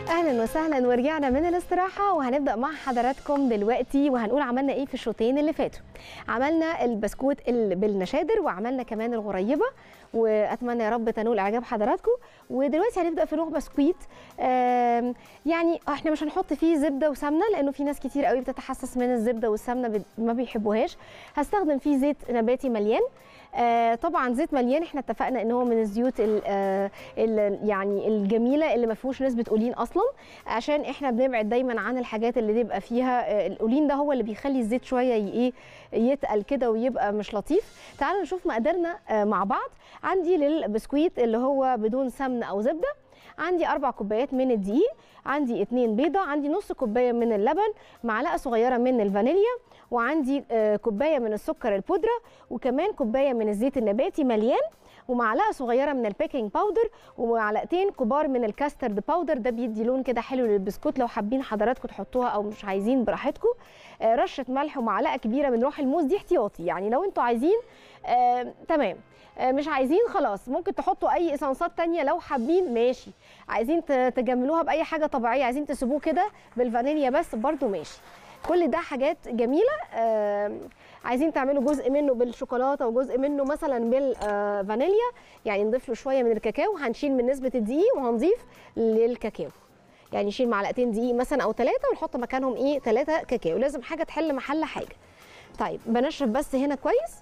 اهلا وسهلا ورجعنا من الاستراحه وهنبدا مع حضراتكم دلوقتي وهنقول عملنا ايه في الشوطين اللي فاتوا عملنا البسكوت اللي بالنشادر وعملنا كمان الغريبه واتمنى يا رب تنول اعجاب حضراتكم ودلوقتي هنبدا في نوع بسكويت آم، يعني احنا مش هنحط فيه زبده وسمنه لانه في ناس كتير قوي بتتحسس من الزبده والسمنه بت- ما بيحبوهاش هستخدم فيه زيت نباتي مليان آه طبعا زيت مليان احنا اتفقنا ان هو من الزيوت ال آه ال يعني الجميله اللي ما فيهوش نسبه اولين اصلا عشان احنا بنبعد دايما عن الحاجات اللي بيبقى فيها آه الاولين ده هو اللي بيخلي الزيت شويه ي- ايه يتقل كده ويبقى مش لطيف تعالوا نشوف مقاديرنا آه مع بعض عندي للبسكويت اللي هو بدون سمنه او زبده عندي اربع كوبايات من الدقيق عندي اتنين بيضه عندي نص كوبايه من اللبن معلقه صغيره من الفانيليا وعندي آه، كوبايه من السكر البودره وكمان كوبايه من الزيت النباتي مليان ومعلقه صغيره من البيكنج باودر ومعلقتين كبار من الكاسترد باودر ده بيدي لون كده حلو للبسكوت لو حابين حضراتكم تحطوها او مش عايزين براحتكم آه، رشه ملح ومعلقه كبيره من روح الموز دي احتياطي يعني لو انتوا عايزين آه، تمام آه، مش عايزين خلاص ممكن تحطوا اي اسانسات تانية لو حابين ماشي عايزين ت- تجملوها باي حاجه طبيعيه عايزين تسيبوه كده بالفانيليا بس برضو ماشي كل ده حاجات جميله آم، عايزين تعملوا جزء منه بالشوكولاته وجزء منه مثلا بالفانيليا يعني نضيف له شويه من الكاكاو هنشيل من نسبه الدقيق وهنضيف للكاكاو يعني نشيل معلقتين دقيق مثلا او ثلاثه ونحط مكانهم ايه ثلاثه كاكاو لازم حاجه تحل محل حاجه طيب بنشف بس هنا كويس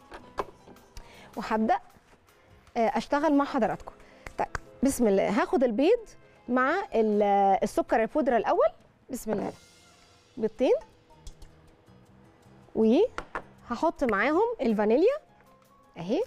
وهبدا آه، اشتغل مع حضراتكم طيب بسم الله هاخد البيض مع ال- السكر البودره الاول بسم الله بيضتين وهحط معاهم الفانيليا اهي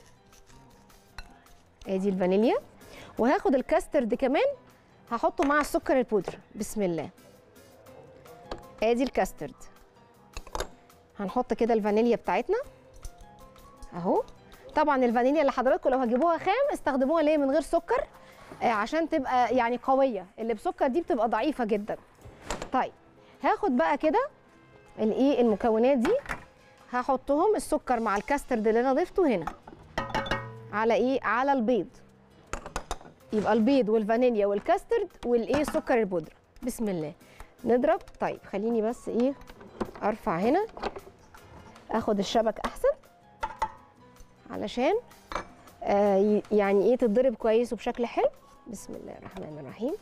ادي الفانيليا وهاخد الكاسترد كمان هحطه مع السكر البودره بسم الله ادي الكاسترد هنحط كده الفانيليا بتاعتنا اهو طبعا الفانيليا اللي حضراتكم لو هتجيبوها خام استخدموها ليه من غير سكر آه، عشان تبقى يعني قويه اللي بسكر دي بتبقى ضعيفه جدا طيب هاخد بقى كده الايه المكونات دي هحطهم السكر مع الكاسترد اللي انا ضفته هنا على ايه على البيض يبقى البيض والفانيليا والكاسترد والايه سكر البودره بسم الله نضرب طيب خليني بس ايه ارفع هنا اخد الشبك احسن علشان آه ي- يعني ايه تتضرب كويس وبشكل حلو بسم الله الرحمن الرحيم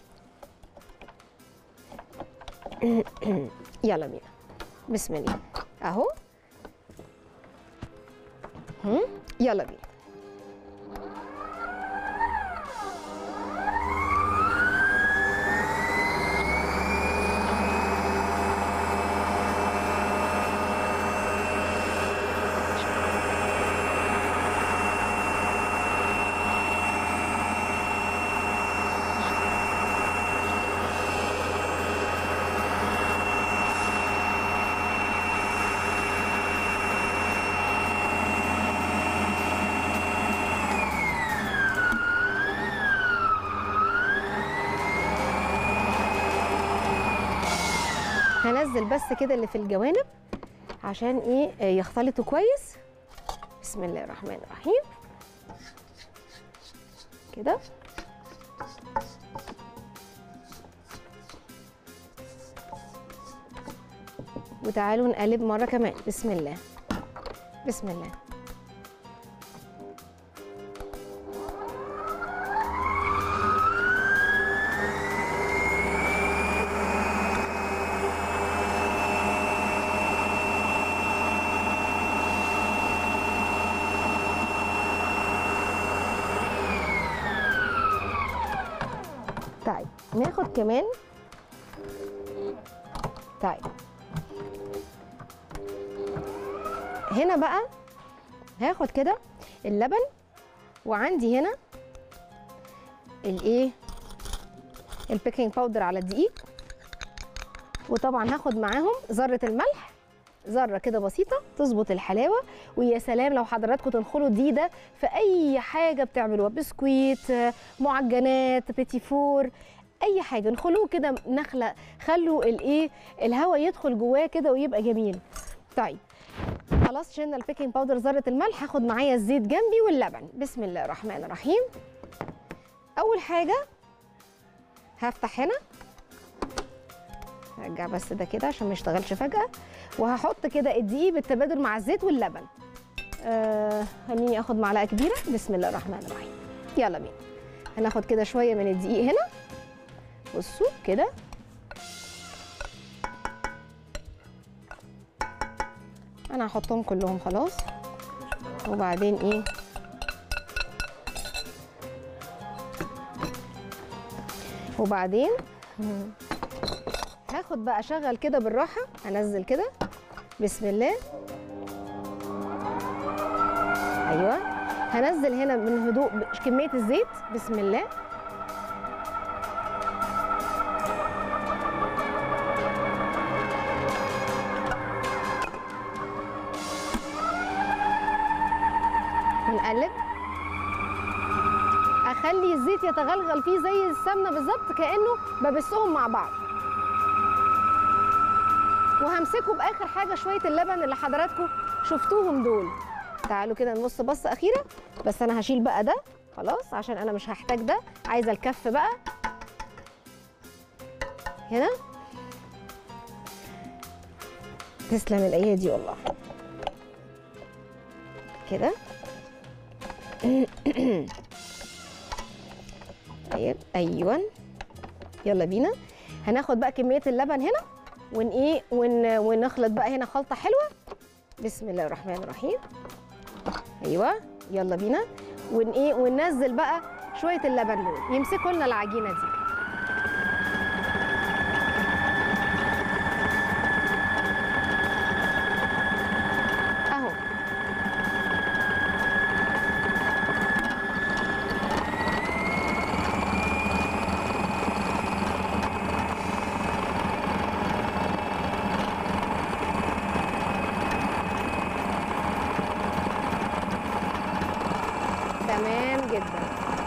يلا بينا بسم الله اهو هم، يلا بينا هنزل بس كده اللي في الجوانب عشان ايه آه، يختلطوا كويس بسم الله الرحمن الرحيم كده وتعالوا نقلب مرة كمان بسم الله بسم الله طيب ناخد كمان طيب هنا بقى هاخد كده اللبن وعندي هنا الايه البيكنج باودر على الدقيق وطبعا هاخد معاهم ذره الملح ذره كده بسيطه تظبط الحلاوه ويا سلام لو حضراتكم تنخلوا دي ده في اي حاجه بتعملوها بسكويت آه، معجنات بيتي فور اي حاجه نخلوه كده نخله خلوا الايه الهواء يدخل جواه كده ويبقى جميل طيب خلاص شلنا البيكنج باودر ذره الملح هاخد معايا الزيت جنبي واللبن بسم الله الرحمن الرحيم اول حاجه هفتح هنا رجع بس ده كده عشان ما يشتغلش فجاه وهحط كده الدقيق بالتبادل مع الزيت واللبن آه خليني اخد معلقه كبيره بسم الله الرحمن الرحيم يلا بينا هناخد كده شويه من الدقيق هنا بصوا كده انا هحطهم كلهم خلاص وبعدين ايه وبعدين هاخد بقى اشغل كده بالراحه انزل كده بسم الله ايوه هنزل هنا من هدوء كميه الزيت بسم الله ونقلب اخلي الزيت يتغلغل فيه زي السمنه بالظبط كانه ببسهم مع بعض وهمسكه باخر حاجه شويه اللبن اللي حضراتكم شفتوهم دول تعالوا كده نبص بصه اخيره بس انا هشيل بقى ده خلاص عشان انا مش هحتاج ده عايزه الكف بقى هنا تسلم الايادي والله كده طيب ايوه يلا بينا هناخد بقى كميه اللبن هنا ون ايه ون ونخلط بقى هنا خلطه حلوه بسم الله الرحمن الرحيم ايوه يلا بينا ون ايه وننزل بقى شويه اللبن دول يمسكوا لنا العجينه دي اهو تمام جدا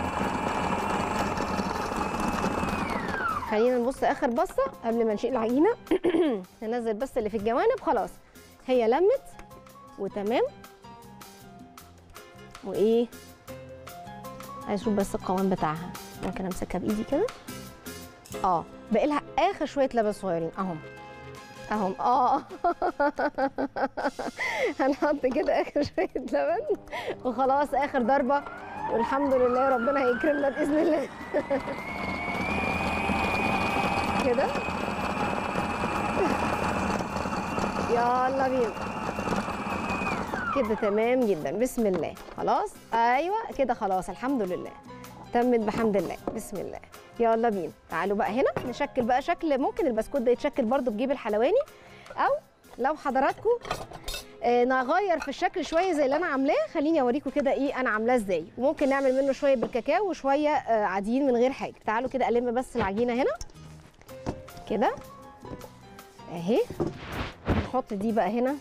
خلينا نبص اخر بصه قبل ما نشيل العجينه ننزل بس اللي في الجوانب خلاص هي لمت وتمام وايه عايز اشوف بس القوام بتاعها ممكن امسكها بايدي كده اه باقي لها اخر شويه لبن صغيرين اهم اهم اه هنحط كده اخر شويه لبن وخلاص اخر ضربه والحمد لله ربنا هيكرمنا باذن الله كده يلا بينا كده تمام جدا بسم الله خلاص ايوه كده خلاص الحمد لله تمت بحمد الله بسم الله يلا بينا تعالوا بقى هنا نشكل بقى شكل ممكن البسكوت ده يتشكل برده بجيب الحلواني او لو حضراتكم آه، نغير في الشكل شويه زي اللي انا عاملاه خليني اوريكم كده ايه انا عاملاه ازاي وممكن نعمل منه شويه بالكاكاو وشويه آه، عاديين من غير حاجه تعالوا كده الم بس العجينه هنا كده اهي نحط دي بقى هنا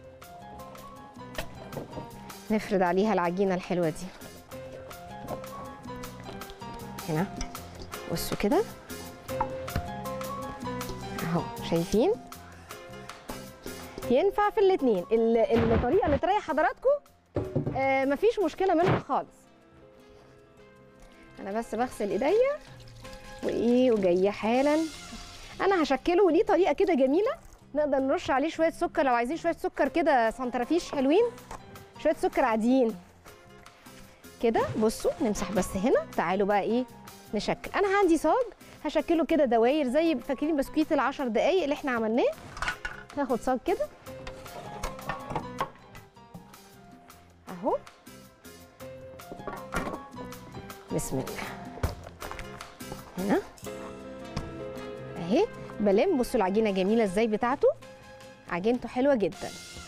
نفرد عليها العجينه الحلوه دي هنا بصوا كده اهو شايفين ينفع في الاثنين الطريقه اللي تريح حضراتكم آه مفيش مشكله منها خالص انا بس بغسل ايديا وايه وجايه حالا انا هشكله وليه طريقه كده جميله نقدر نرش عليه شويه سكر لو عايزين شويه سكر كده سنترافيش حلوين شويه سكر عاديين كده بصوا نمسح بس هنا تعالوا بقى ايه نشكل انا عندي صاج هشكله كده دواير زي فاكرين بسكويت العشر دقايق اللي احنا عملناه هاخد صاج كده اهو بسم الله هنا اهي بلم بصوا العجينه جميله ازاي بتاعته عجينته حلوه جدا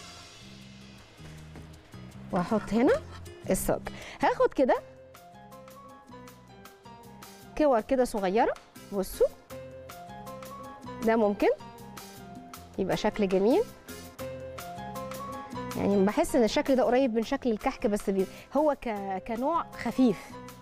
وهحط هنا الصاج هاخد كده كور كده صغيره بصوا ده ممكن يبقى شكل جميل يعني بحس ان الشكل ده قريب من شكل الكحك بس بي هو ك... كنوع خفيف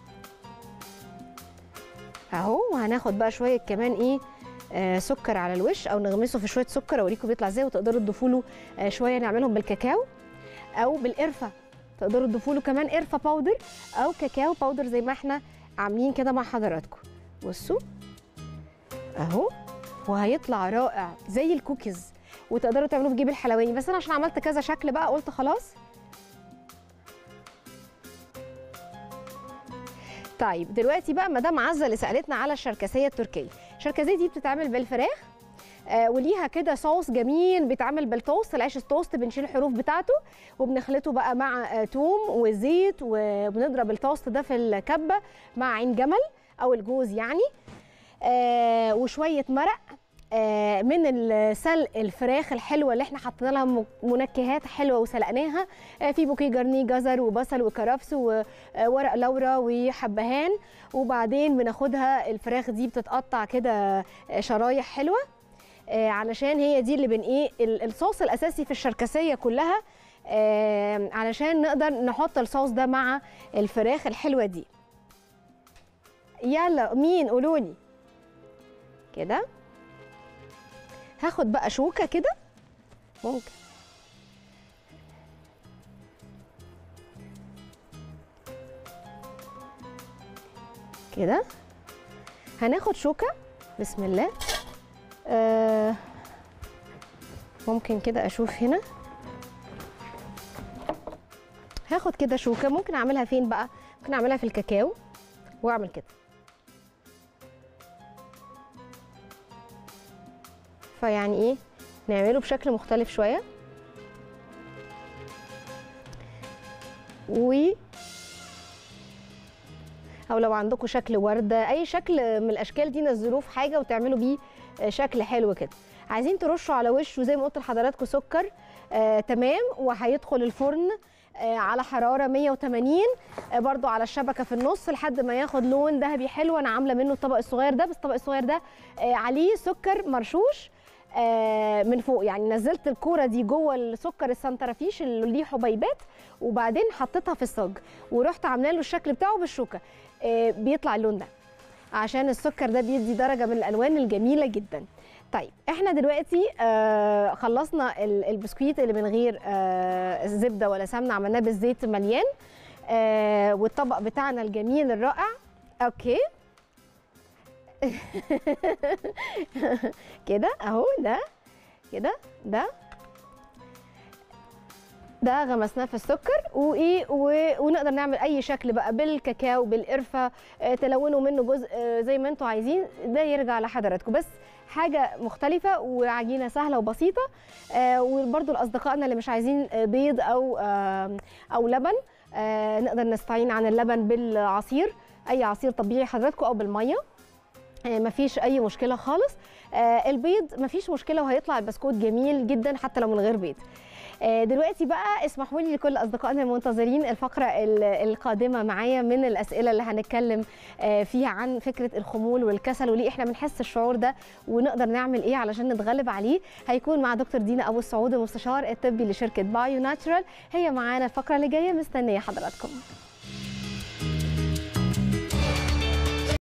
اهو وهناخد بقى شويه كمان ايه آه سكر على الوش او نغمسه في شويه سكر اوريكم بيطلع ازاي وتقدروا تضيفوا له آه شويه نعملهم بالكاكاو او بالقرفه تقدروا تضيفوا له كمان قرفه باودر او كاكاو باودر زي ما احنا عاملين كده مع حضراتكم بصوا اهو وهيطلع رائع زي الكوكيز وتقدروا تعملوه في جيب الحلواني بس انا عشان عملت كذا شكل بقى قلت خلاص طيب دلوقتي بقى مدام عزه اللي سالتنا على الشركسيه التركيه الشركسيه دي بتتعمل بالفراخ آه وليها كده صوص جميل بيتعمل بالتوست العيش التوست بنشيل الحروف بتاعته وبنخلطه بقى مع آه توم وزيت وبنضرب التوست ده في الكبه مع عين جمل او الجوز يعني آه وشويه مرق آه من سلق الفراخ الحلوه اللي احنا حطينا لها منكهات حلوه وسلقناها آه في بوكيه جرني جزر وبصل وكرفس وورق لورا وحبهان وبعدين بناخدها الفراخ دي بتتقطع كده شرايح حلوه آه علشان هي دي اللي بن ايه الصوص الاساسي في الشركسيه كلها آه علشان نقدر نحط الصوص ده مع الفراخ الحلوه دي يلا مين قولولي كده هاخد بقى شوكه كده ممكن كده هناخد شوكه بسم الله آه ممكن كده اشوف هنا هاخد كده شوكه ممكن اعملها فين بقى ممكن اعملها في الكاكاو واعمل كده فيعني ايه نعمله بشكل مختلف شويه و او لو عندكم شكل ورده اي شكل من الاشكال دي نزلوه في حاجه وتعملوا بيه شكل حلو كده عايزين ترشوا على وشه زي ما قلت لحضراتكم سكر آه تمام وهيدخل الفرن آه على حراره 180 آه برضو على الشبكه في النص لحد ما ياخد لون ذهبي حلو انا عامله منه الطبق الصغير ده بس الطبق الصغير ده آه عليه سكر مرشوش آه من فوق يعني نزلت الكوره دي جوه السكر السنترفيش اللي ليه حبيبات وبعدين حطيتها في الصاج ورحت عامله له الشكل بتاعه بالشوكه آه بيطلع اللون ده عشان السكر ده بيدي درجه من الالوان الجميله جدا طيب احنا دلوقتي آه خلصنا البسكويت اللي من غير آه زبده ولا سمنه عملناه بالزيت مليان آه والطبق بتاعنا الجميل الرائع اوكي كده اهو ده كده ده ده غمسناه في السكر وايه ونقدر نعمل اي شكل بقى بالكاكاو بالقرفه تلونوا منه جزء زي ما انتم عايزين ده يرجع لحضراتكم بس حاجه مختلفه وعجينه سهله وبسيطه وبرده لاصدقائنا اللي مش عايزين بيض او او لبن نقدر نستعين عن اللبن بالعصير اي عصير طبيعي حضراتكم او بالميه مفيش اي مشكله خالص البيض مفيش مشكله وهيطلع البسكوت جميل جدا حتى لو من غير بيض دلوقتي بقى اسمحوا لي لكل اصدقائنا المنتظرين الفقره القادمه معايا من الاسئله اللي هنتكلم فيها عن فكره الخمول والكسل وليه احنا بنحس الشعور ده ونقدر نعمل ايه علشان نتغلب عليه هيكون مع دكتور دينا ابو السعود المستشار الطبي لشركه بايو ناتشرال هي معانا الفقره اللي جايه مستنيه حضراتكم